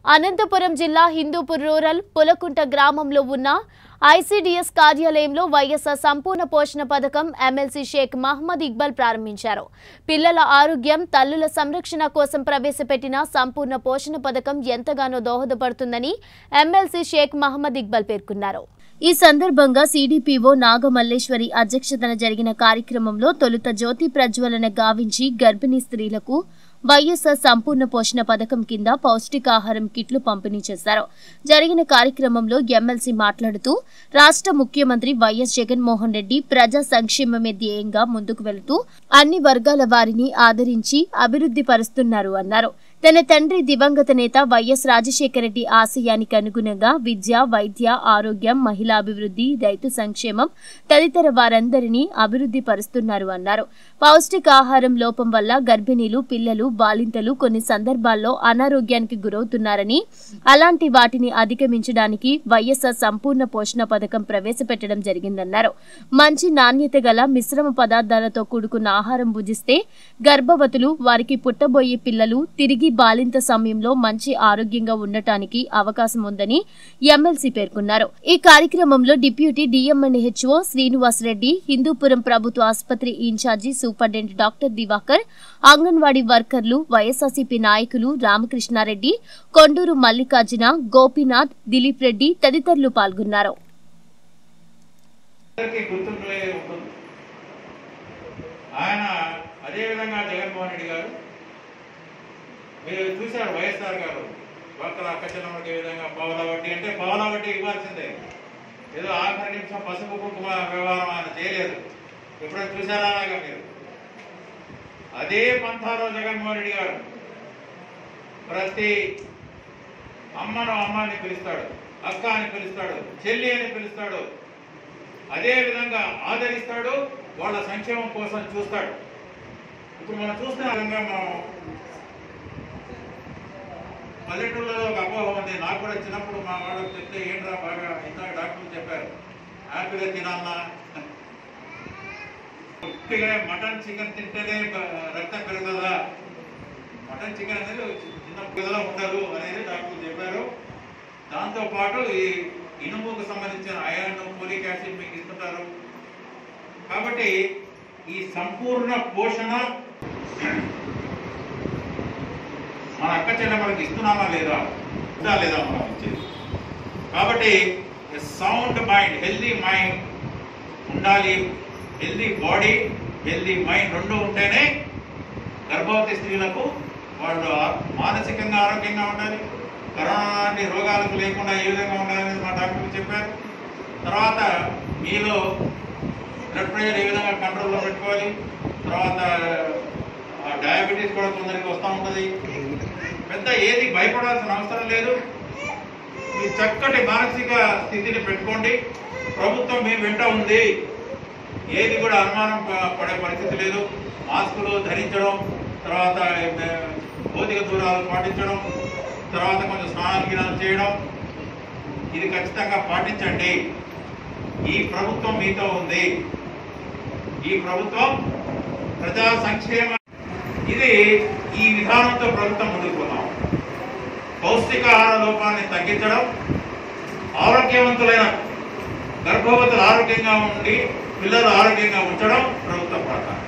అనంతపురం జిల్లా హిందూపూర్ రూరల్ పులకుంట గ్రామంలో ఉన్న ఐసీడీఎస్ కార్యాలయంలో వైఎస్ఆర్ సంపూర్ణ పోషణ పథకం ఎమ్మెల్సీ షేక్ మహమ్మద్ ఇక్బాల్ ప్రారంభించారు పిల్లల ఆరోగ్యం తల్లుల సంరక్షణ కోసం ప్రవేశపెట్టిన సంపూర్ణ పోషణ పథకం ఎంతగానో దోహదపడుతుందని ఎమ్మెల్సీ షేక్ మహమ్మద్ ఇక్బాల్ పేర్కొన్నారు ఈ సందర్భంగా సీడీపీఓ నాగమల్లేశ్వరి అధ్యక్షతన జరిగిన కార్యక్రమంలో తొలుత జ్యోతి ప్రజ్వలన గావించి గర్భిణీ స్త్రీలకు వైఎస్ఆర్ సంపూర్ణ పోషణ పథకం కింద పౌష్టికాహారం కిట్లు పంపిణీ చేశారు జరిగిన కార్యక్రమంలో ఎమ్మెల్సీ మాట్లాడుతూ రాష్ట్ర ముఖ్యమంత్రి వైఎస్ జగన్మోహన్ రెడ్డి ప్రజా సంక్షేమమే ధ్యేయంగా ముందుకు వెళుతూ అన్ని వర్గాల వారిని ఆదరించి అభివృద్ధి పరుస్తున్నారు అన్నారు తన తండ్రి దివంగత నేత వైఎస్ రాజశేఖర రెడ్డి ఆశయానికి అనుగుణంగా విద్య వైద్య ఆరోగ్యం మహిళా అభివృద్ధి రైతు సంక్షేమం తదితర వారందరినీ అభివృద్ధి పరుస్తున్నారు అన్నారు పౌష్టికాహారం లోపం వల్ల గర్భిణీలు పిల్లలు బాలింతలు కొన్ని సందర్భాల్లో అనారోగ్యానికి గురవుతున్నారని అలాంటి వాటిని అధిగమించడానికి వైఎస్ఆర్ సంపూర్ణ పోషణ పథకం ప్రవేశపెట్టడం జరిగిందన్నారు మంచి నాణ్యత గల మిశ్రమ పదార్థాలతో కూడుకున్న ఆహారం భుజిస్తే గర్భవతులు వారికి పుట్టబోయే పిల్లలు తిరిగి బాలింత సమయంలో మంచి ఆరోగ్యంగా ఉండటానికి అవకాశం ఉందని ఎమ్మెల్సీ పేర్కొన్నారు ఈ కార్యక్రమంలో డిప్యూటీ డిఎంఎన్హెచ్ఓ శ్రీనివాస్ రెడ్డి హిందూపురం ప్రభుత్వ ఆసుపత్రి in charge superintendent doctor Divakar anganwadi వర్కర్లు వైఎస్ఆర్సీపీ నాయకులు రామకృష్ణారెడ్డి కొండూరు మల్లికార్జున గోపీనాథ్ దిలీప్ రెడ్డి తదితరులు పాల్గొన్నారు అందరికీ గుర్తుండే ఉంటుంది ఆయన అదేవిధంగా జగన్మోహన్ రెడ్డి గారు మీరు చూశారు వైఎస్ఆర్ గారు ఒక్కల అక్క చిన్నమ్మకి ఏ విధంగా పావలా వడ్డీ అంటే పావలా వడ్డీ ఇవ్వాల్సిందే ఏదో ఆఖరి నిమిషం పసుపు కుంకుమ వ్యవహారం ఆయన చేయలేదు ఎప్పుడైనా చూసారా అలాగా మీరు అదే పంథాలో జగన్మోహన్ రెడ్డి గారు ప్రతి అమ్మను అమ్మ అని పిలుస్తాడు అక్క అని పిలుస్తాడు చెల్లి అని పిలుస్తాడు అదే విధంగా ఆదరిస్తాడు వాళ్ళ సంక్షేమం కోసం చూస్తాడు ఇప్పుడు మనం చూస్తున్న విధంగా మనం పల్లెటూళ్ళలో ఒక అపోహ ఉంది నాకు కూడా చిన్నప్పుడు మా వాళ్ళకి చెప్తే ఏంట్రా బాగా ఇందాక డాక్టర్లు చెప్పారు హ్యాపీగా తినాలన్నా ఉట్టిగా మటన్ చికెన్ తింటేనే బ- రక్తం పెరుగుతుందా మటన్ చికెన్ అనేది చిన్న పిల్లలు ఉండదు అనేది డాక్టర్లు చెప్పారు దాంతో పాటు ఈ ఇనుముకు సంబంధించిన అయాన్ ఫోలిక్ యాసిడ్ మీకు ఇస్తుంటారు కాబట్టి ఈ సంపూర్ణ పోషణ మన అక్క చెల్లెమ్మలకి ఇస్తున్నామా లేదా ఉందా లేదా మనం ఇచ్చేది కాబట్టి సౌండ్ మైండ్ హెల్దీ మైండ్ ఉండాలి హెల్దీ బాడీ హెల్దీ మైండ్ రెండు ఉంటేనే గర్భవతి స్త్రీలకు వాళ్ళు ఆ- మానసికంగా ఆరోగ్యంగా ఉండాలి కరోనా లాంటి రోగాలకు లేకుండా ఏ విధంగా ఉండాలనేది మా డాక్టర్లు చెప్పారు తర్వాత మీలో బ్లడ్ ప్రెషర్ ఏ విధంగా కంట్రోల్లో పెట్టుకోవాలి తర్వాత ఆ డయాబెటీస్ కూడా కొందరికి వస్తూ ఉంటుంది పెద్ద ఏది భయపడాల్సిన అవసరం లేదు మీ చక్కటి మానసిక స్థితిని పెట్టుకోండి ప్రభుత్వం మీ వెంట ఉంది ఏది కూడా అనుమానం ప- పడే పరిస్థితి లేదు మాస్కులు ధరించడం తర్వాత ఏ, భౌతిక దూరాలు పాటించడం తర్వాత కొంచెం స్నానాలు గినాలు చేయడం ఇది ఖచ్చితంగా పాటించండి ఈ ప్రభుత్వం మీతో ఉంది ఈ ప్రభుత్వం ప్రజా సంక్షేమ ఇది ఈ విధానంతో ప్రభుత్వం ముందుకు పోతాం పౌష్టికాహార లోపాన్ని తగ్గించడం ఆరోగ్యవంతులైన గర్భవతులు ఆరోగ్యంగా ఉండి పిల్లలు ఆరోగ్యంగా ఉంచడం ప్రభుత్వ ప్రాధాన్యత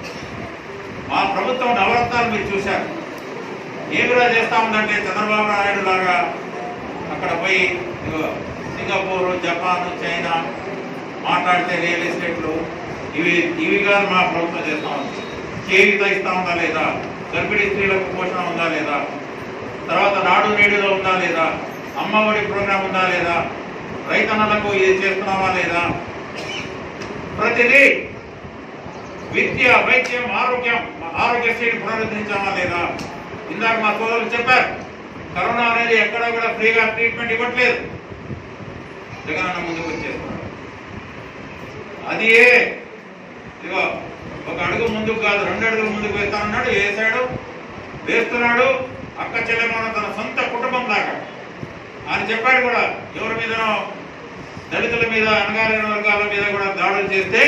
మా ప్రభుత్వం నవరత్నాలు మీరు చూశారు ఏ కూడా చేస్తా ఉందంటే చంద్రబాబు నాయుడు లాగా అక్కడ పోయి ఇదిగో సింగపూర్ జపాన్ చైనా మాట్లాడితే రియల్ ఎస్టేట్లు ఇవి ఇవి కాదు మా ప్రభుత్వం చేస్తా ఉంది చేయుత ఇస్తా ఉందా లేదా గర్భిణీ స్త్రీలకు పోషణ ఉందా లేదా తర్వాత నాడు నేడులో ఉందా లేదా అమ్మఒడి ప్రోగ్రాం ఉందా లేదా రైతన్నలకు ఇది చేస్తున్నామా లేదా ప్రతిదీ విద్య వైద్యం ఆరోగ్యం ఆరోగ్యశ్రీని పునరుద్ధరించామా లేదా ఇందాక మా సోదరులు చెప్పారు కరోనా అనేది ఎక్కడ కూడా ఫ్రీగా ట్రీట్మెంట్ ఇవ్వట్లేదు జగనన్న ముందుకు వచ్చేస్తున్నాడు అది ఏ ఇదిగో ఒక అడుగు ముందుకు కాదు రెండు అడుగులు ముందుకు వేస్తానన్నాడు వేసాడు వేస్తున్నాడు అక్క చెల్లెమ్మను తన సొంత కుటుంబం దాకా ఆయన చెప్పాడు కూడా ఎవరి మీదనో దళితుల మీద అనగారిన వర్గాల మీద కూడా దాడులు చేస్తే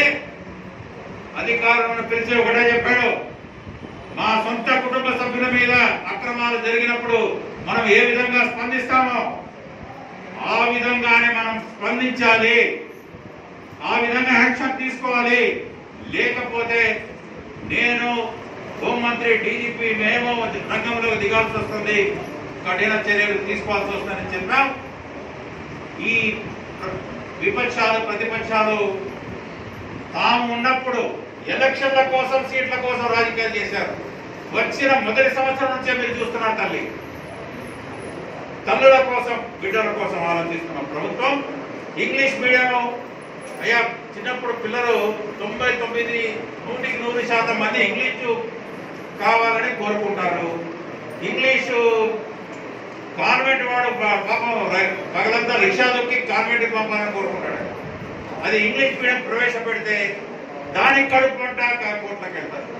అధికారులను పిలిచి ఒకటే చెప్పాడు మా సొంత కుటుంబ సభ్యుల మీద అక్రమాలు జరిగినప్పుడు మనం ఏ విధంగా స్పందిస్తామో ఆ విధంగానే మనం స్పందించాలి ఆ విధంగా యాక్షన్ తీసుకోవాలి లేకపోతే నేను హోంమంత్రి డీజీపీ మేము రంగంలోకి దిగాల్సి వస్తుంది కఠిన చర్యలు తీసుకోవాల్సి వస్తుందని చెప్పాం ఈ విపక్షాలు ప్రతిపక్షాలు తాము ఉన్నప్పుడు ఎలక్షన్ల కోసం సీట్ల కోసం రాజకీయాలు చేశారు వచ్చిన మొదటి సంవత్సరం నుంచే మీరు చూస్తున్నారు తల్లి తల్లుల కోసం బిడ్డల కోసం ఆలోచిస్తున్న ప్రభుత్వం ఇంగ్లీష్ మీడియం అయ్యా చిన్నప్పుడు పిల్లలు తొంభై తొమ్మిది నూటికి నూరు శాతం మంది ఇంగ్లీషు కావాలని కోరుకుంటారు ఇంగ్లీషు కాన్వెంట్ వాడు పా- పాపం ర- పగలంతా రిక్షా దొక్కి కాన్వెంట్కి పంపాలని కోరుకుంటాడు అది ఇంగ్లీష్ మీడియం ప్రవేశపెడితే దానికి కడుపు పంట కోట్లకి వెళ్తారు